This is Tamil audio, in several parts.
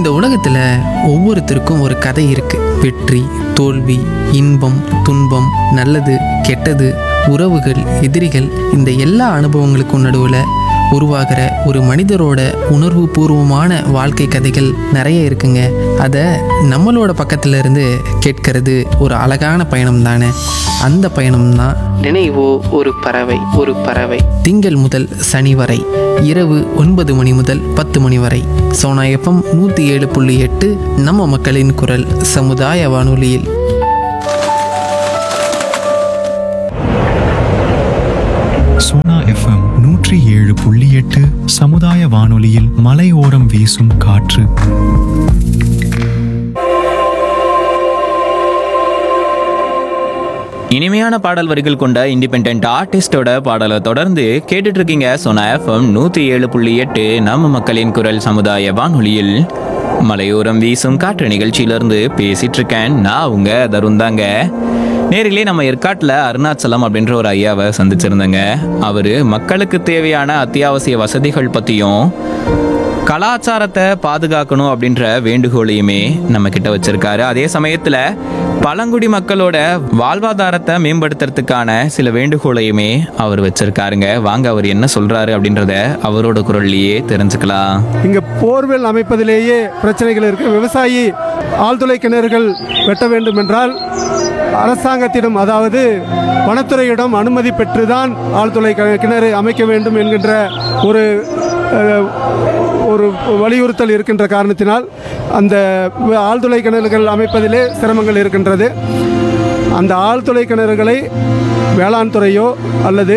இந்த உலகத்தில் ஒவ்வொருத்தருக்கும் ஒரு கதை இருக்கு வெற்றி தோல்வி இன்பம் துன்பம் நல்லது கெட்டது உறவுகள் எதிரிகள் இந்த எல்லா அனுபவங்களுக்கும் நடுவில் உருவாகிற ஒரு மனிதரோட உணர்வு பூர்வமான வாழ்க்கை கதைகள் நிறைய இருக்குங்க அதை நம்மளோட பக்கத்துல இருந்து கேட்கறது ஒரு அழகான பயணம் தானே அந்த பயணம் தான் நினைவோ ஒரு பறவை ஒரு பறவை திங்கள் முதல் சனி வரை இரவு ஒன்பது மணி முதல் பத்து மணி வரை சோனா எஃப்எம் நூற்றி ஏழு புள்ளி எட்டு நம்ம மக்களின் குரல் சமுதாய வானொலியில் சோனா எஃப்எம் நூற்றி ஏழு புள்ளி எட்டு சமுதாய வானொலியில் மலையோரம் வீசும் காற்று இனிமையான பாடல் வரிகள் கொண்ட இண்டிபெண்ட் ஆர்டிஸ்டோட பாடலை தொடர்ந்து கேட்டுட்டு இருக்கீங்க சோனா எஃப்எம் நூற்றி ஏழு புள்ளி எட்டு நம்ம மக்களின் குரல் சமுதாய வானொலியில் மலையோரம் வீசும் காற்று நிகழ்ச்சியிலிருந்து பேசிட்டு இருக்கேன் நான் உங்க தருண் தாங்க நேரிலே நம்ம ஏற்காட்டில் அருணாச்சலம் அப்படின்ற ஒரு ஐயாவை சந்திச்சிருந்தேங்க அவர் மக்களுக்கு தேவையான அத்தியாவசிய வசதிகள் பற்றியும் கலாச்சாரத்தை பாதுகாக்கணும் அப்படின்ற வேண்டுகோளையுமே நம்ம கிட்ட வச்சிருக்காரு அதே சமயத்துல பழங்குடி மக்களோட வாழ்வாதாரத்தை மேம்படுத்துறதுக்கான சில வேண்டுகோளையுமே அவர் வச்சிருக்காருங்க வாங்க அவர் என்ன சொல்றாரு அப்படின்றத அவரோட குரல்லையே தெரிஞ்சுக்கலாம் இங்கே போர்வெல் அமைப்பதிலேயே பிரச்சனைகள் இருக்கு விவசாயி ஆழ்துளை கிணறுகள் வெட்ட வேண்டும் என்றால் அரசாங்கத்திடம் அதாவது வனத்துறையிடம் அனுமதி பெற்றுதான் ஆழ்துளை கி- கிணறு அமைக்க வேண்டும் என்கின்ற ஒரு அஹ், ஒரு வலியுறுத்தல் இருக்கின்ற காரணத்தினால் அந்த வ- ஆழ்துளை கிணறுகள் அமைப்பதிலே சிரமங்கள் இருக்கின்றது அந்த ஆழ்துளை கிணறுகளை வேளாண் துறையோ அல்லது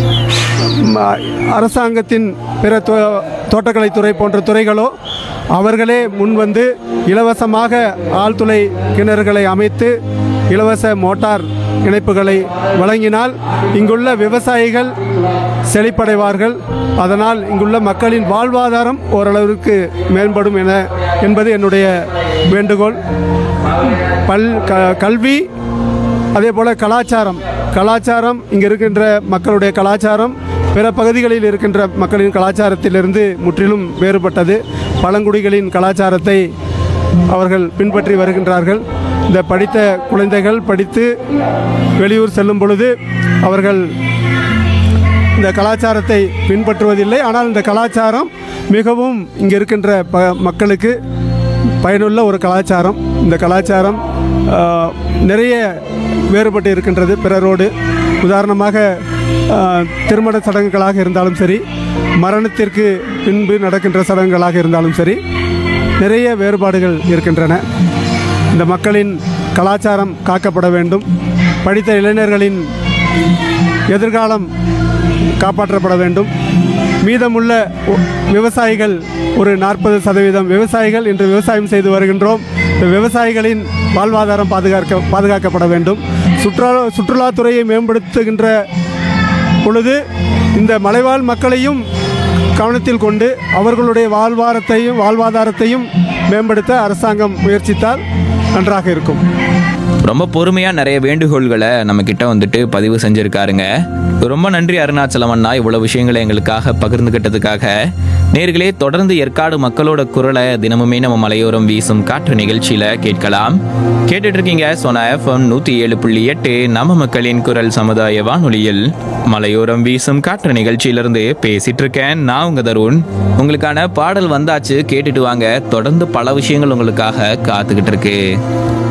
ம, அரசாங்கத்தின் பிற தோ- தோட்டக்கலைத்துறை போன்ற துறைகளோ அவர்களே முன்வந்து இலவசமாக ஆழ்துளை கிணறுகளை அமைத்து இலவச மோட்டார் இணைப்புகளை வழங்கினால் இங்குள்ள விவசாயிகள் செழிப்படைவார்கள் அதனால் இங்குள்ள மக்களின் வாழ்வாதாரம் ஓரளவிற்கு மேம்படும் என என்பது என்னுடைய வேண்டுகோள் பல் க கல்வி அதே போல் கலாச்சாரம் கலாச்சாரம் இங்கே இருக்கின்ற மக்களுடைய கலாச்சாரம் பிற பகுதிகளில் இருக்கின்ற மக்களின் கலாச்சாரத்திலிருந்து முற்றிலும் வேறுபட்டது பழங்குடிகளின் கலாச்சாரத்தை அவர்கள் பின்பற்றி வருகின்றார்கள் இந்த படித்த குழந்தைகள் படித்து வெளியூர் செல்லும் பொழுது அவர்கள் இந்த கலாச்சாரத்தை பின்பற்றுவதில்லை ஆனால் இந்த கலாச்சாரம் மிகவும் இங்கே இருக்கின்ற ப மக்களுக்கு பயனுள்ள ஒரு கலாச்சாரம் இந்த கலாச்சாரம் ஆஹ், நிறைய வேறுபட்டு இருக்கின்றது பிறரோடு உதாரணமாக ஆஹ், திருமண சடங்குகளாக இருந்தாலும் சரி மரணத்திற்கு பின்பு நடக்கின்ற சடங்குகளாக இருந்தாலும் சரி நிறைய வேறுபாடுகள் இருக்கின்றன இந்த மக்களின் கலாச்சாரம் காக்கப்பட வேண்டும் படித்த இளைஞர்களின் எதிர்காலம் காப்பாற்றப்பட வேண்டும் மீதமுள்ள ஒ- விவசாயிகள் ஒரு நாற்பது சதவீதம் விவசாயிகள் இன்று விவசாயம் செய்து வருகின்றோம் இந்த விவசாயிகளின் வாழ்வாதாரம் பாதுகாக்க பாதுகாக்கப்பட வேண்டும் சுற்றுலா சுற்றுலாத்துறையை மேம்படுத்துகின்ற பொழுது இந்த மலைவாழ் மக்களையும் கவனத்தில் கொண்டு அவர்களுடைய வாழ்வாரத்தையும் வாழ்வாதாரத்தையும் மேம்படுத்த அரசாங்கம் முயற்சித்தால் நன்றாக இருக்கும் ரொம்ப பொறுமையா நிறைய வேண்டுகோள்களை நம்ம கிட்ட வந்துட்டு பதிவு செஞ்சிருக்காருங்க ரொம்ப நன்றி அருணாச்சலம் அண்ணா இவ்வளவு விஷயங்களை எங்களுக்காக பகிர்ந்துகிட்டதுக்காக நேர்களே தொடர்ந்து ஏற்காடு மக்களோட குரலை தினமுமே நம்ம மலையோரம் வீசும் காற்று நிகழ்ச்சியில கேட்கலாம் கேட்டுட்டு இருக்கீங்க சோனா எஃப்எம் நூத்தி ஏழு புள்ளி எட்டு நம்ம மக்களின் குரல் சமுதாய வானொலியில் மலையோரம் வீசும் காற்று நிகழ்ச்சியிலிருந்து பேசிட்டு இருக்கேன் நான் உங்க தருண் உங்களுக்கான பாடல் வந்தாச்சு கேட்டுட்டு வாங்க தொடர்ந்து பல விஷயங்கள் உங்களுக்காக காத்துக்கிட்டு இருக்கு